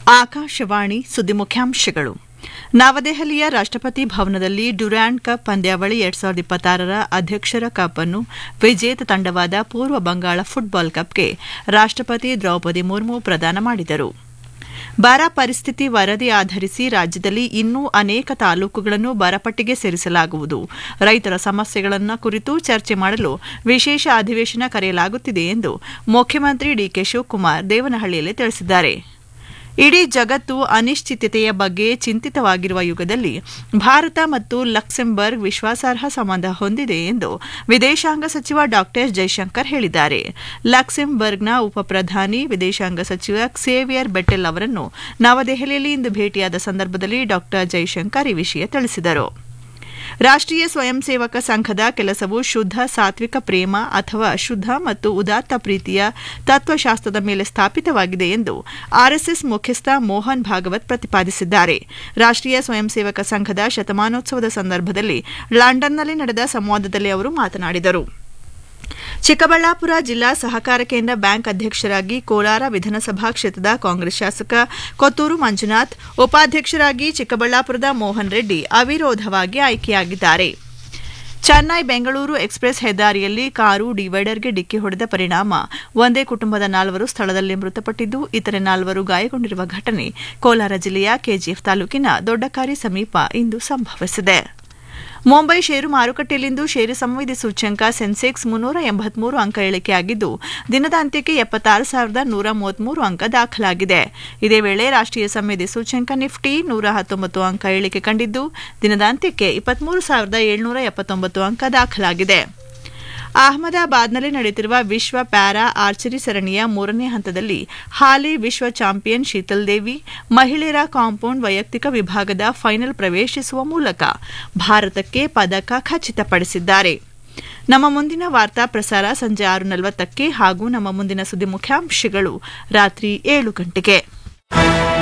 ಆಕಾಶವಾಣಿ ಸುದ್ದಿ ಮುಖ್ಯಾಂಶಗಳು ನವದೆಹಲಿಯ ರಾಷ್ಟ್ರಪತಿ ಭವನದಲ್ಲಿ ಡ್ಯುರಾಂಡ್ ಕಪ್ ಪಂದ್ಯಾವಳಿ ಎರಡ್ ಸಾವಿರದ ಇಪ್ಪತ್ತಾರರ ಅಧ್ಯಕ್ಷರ ಕಪ್ ಅನ್ನು ವಿಜೇತ ತಂಡವಾದ ಪೂರ್ವ ಬಂಗಾಳ ಫುಟ್ಬಾಲ್ ಕಪ್ಗೆ ರಾಷ್ಟ್ರಪತಿ ದ್ರೌಪದಿ ಮುರ್ಮು ಪ್ರದಾನ ಮಾಡಿದರು ಬರ ಪರಿಸ್ಥಿತಿ ವರದಿ ಆಧರಿಸಿ ರಾಜ್ಯದಲ್ಲಿ ಇನ್ನೂ ಅನೇಕ ತಾಲೂಕುಗಳನ್ನು ಬರಪಟ್ಟಿಗೆ ಸೇರಿಸಲಾಗುವುದು ರೈತರ ಸಮಸ್ಯೆಗಳನ್ನು ಕುರಿತು ಚರ್ಚೆ ಮಾಡಲು ವಿಶೇಷ ಅಧಿವೇಶನ ಕರೆಯಲಾಗುತ್ತಿದೆ ಎಂದು ಮುಖ್ಯಮಂತ್ರಿ ಡಿಕೆ ಶಿವಕುಮಾರ್ ದೇವನಹಳ್ಳಿಯಲ್ಲಿ ತಿಳಿಸಿದ್ದಾರೆ ಇಡೀ ಜಗತ್ತು ಅನಿಶ್ಚಿತತೆಯ ಬಗ್ಗೆ ಚಿಂತಿತವಾಗಿರುವ ಯುಗದಲ್ಲಿ ಭಾರತ ಮತ್ತು ಲಕ್ಸೆಂಬರ್ಗ್ ವಿಶ್ವಾಸಾರ್ಹ ಸಂಬಂಧ ಹೊಂದಿದೆ ಎಂದು ವಿದೇಶಾಂಗ ಸಚಿವ ಡಾ ಜೈಶಂಕರ್ ಹೇಳಿದ್ದಾರೆ ಲಕ್ಸೆಂಬರ್ಗ್ನ ಉಪಪ್ರಧಾನಿ ವಿದೇಶಾಂಗ ಸಚಿವ ಕ್ಸೇವಿಯರ್ ಬೆಟೆಲ್ ಅವರನ್ನು ನವದೆಹಲಿಯಲ್ಲಿ ಇಂದು ಭೇಟಿಯಾದ ಸಂದರ್ಭದಲ್ಲಿ ಡಾ ಜೈಶಂಕರ್ ಈ ವಿಷಯ ತಿಳಿಸಿದರು ರಾಷ್ಟ್ರೀಯ ಸ್ವಯಂ ಸೇವಕ ಸಂಘದ ಕೆಲಸವು ಶುದ್ಧ ಸಾತ್ವಿಕ ಪ್ರೇಮ ಅಥವಾ ಶುದ್ಧ ಮತ್ತು ಉದಾತ್ತ ಪ್ರೀತಿಯ ತತ್ವಶಾಸ್ತ್ರದ ಮೇಲೆ ಸ್ಥಾಪಿತವಾಗಿದೆ ಎಂದು ಆರ್ಎಸ್ಎಸ್ ಮುಖ್ಯಸ್ಥ ಮೋಹನ್ ಭಾಗವತ್ ಪ್ರತಿಪಾದಿಸಿದ್ದಾರೆ ರಾಷ್ಟ್ರೀಯ ಸ್ವಯಂ ಸೇವಕ ಸಂಘದ ಶತಮಾನೋತ್ಸವದ ಸಂದರ್ಭದಲ್ಲಿ ಲಂಡನ್ನಲ್ಲಿ ನಡೆದ ಸಂವಾದದಲ್ಲಿ ಅವರು ಮಾತನಾಡಿದರು ಚಿಕ್ಕಬಳ್ಳಾಪುರ ಜಿಲ್ಲಾ ಸಹಕಾರ ಕೇಂದ್ರ ಬ್ಯಾಂಕ್ ಅಧ್ಯಕ್ಷರಾಗಿ ಕೋಲಾರ ವಿಧಾನಸಭಾ ಕ್ಷೇತ್ರದ ಕಾಂಗ್ರೆಸ್ ಶಾಸಕ ಕೊತ್ತೂರು ಮಂಜುನಾಥ್ ಉಪಾಧ್ಯಕ್ಷರಾಗಿ ಚಿಕ್ಕಬಳ್ಳಾಪುರದ ಮೋಹನ್ ರೆಡ್ಡಿ ಅವಿರೋಧವಾಗಿ ಆಯ್ಕೆಯಾಗಿದ್ದಾರೆ ಚೆನ್ನೈ ಬೆಂಗಳೂರು ಎಕ್ಸ್ಪ್ರೆಸ್ ಹೆದ್ದಾರಿಯಲ್ಲಿ ಕಾರು ಡಿವೈಡರ್ಗೆ ಡಿಕ್ಕಿ ಹೊಡೆದ ಪರಿಣಾಮ ಒಂದೇ ಕುಟುಂಬದ ನಾಲ್ವರು ಸ್ಥಳದಲ್ಲೇ ಮೃತಪಟ್ಟಿದ್ದು ಇತರೆ ನಾಲ್ವರು ಗಾಯಗೊಂಡಿರುವ ಘಟನೆ ಕೋಲಾರ ಜಿಲ್ಲೆಯ ಕೆಜಿಎಫ್ ತಾಲೂಕಿನ ದೊಡ್ಡಕಾರಿ ಸಮೀಪ ಇಂದು ಸಂಭವಿಸಿದೆ ಮುಂಬೈ ಷೇರು ಮಾರುಕಟ್ಟೆಯಲ್ಲಿಂದು ಷೇರು ಸಂವೇದಿ ಸೂಚ್ಯಂಕ ಸೆನ್ಸೆಕ್ಸ್ ಮುನ್ನೂರ ಎಂಬತ್ಮೂರು ಅಂಕ ಇಳಿಕೆಯಾಗಿದ್ದು ದಿನದ ಅಂತ್ಯಕ್ಕೆ ಎಪ್ಪತ್ತಾರು ಸಾವಿರದ ನೂರ ಮೂವತ್ಮೂರು ಅಂಕ ದಾಖಲಾಗಿದೆ ಇದೇ ವೇಳೆ ರಾಷ್ಟ್ರೀಯ ಸಂವೇದಿ ಸೂಚ್ಯಂಕ ನಿಫ್ಟಿ ನೂರ ಹತ್ತೊಂಬತ್ತು ಅಂಕ ಇಳಿಕೆ ಕಂಡಿದ್ದು ದಿನದ ಅಂತ್ಯಕ್ಕೆ ಇಪ್ಪತ್ಮೂರು ಸಾವಿರದ ಏಳ್ನೂರ ಎಪ್ಪತ್ತೊಂಬತ್ತು ಅಂಕ ದಾಖಲಾಗಿದೆ ಅಹಮದಾಬಾದ್ನಲ್ಲಿ ನಡೆಯುತ್ತಿರುವ ವಿಶ್ವ ಪ್ಯಾರಾ ಆರ್ಚರಿ ಸರಣಿಯ ಮೂರನೇ ಹಂತದಲ್ಲಿ ಹಾಲಿ ವಿಶ್ವ ಚಾಂಪಿಯನ್ ಶೀತಲ್ ದೇವಿ ಮಹಿಳೆಯರ ಕಾಂಪೌಂಡ್ ವೈಯಕ್ತಿಕ ವಿಭಾಗದ ಫೈನಲ್ ಪ್ರವೇಶಿಸುವ ಮೂಲಕ ಭಾರತಕ್ಕೆ ಪದಕ ಖಚಿತಪಡಿಸಿದ್ದಾರೆ ನಮ್ಮ ಮುಂದಿನ ವಾರ್ತಾ ಪ್ರಸಾರ ಸಂಜೆ ಆರು ನಲವತ್ತಕ್ಕೆ ಹಾಗೂ ನಮ್ಮ ಮುಂದಿನ ಸುದ್ದಿ ಮುಖ್ಯಾಂಶಗಳು ರಾತ್ರಿ ಏಳು ಗಂಟೆಗೆ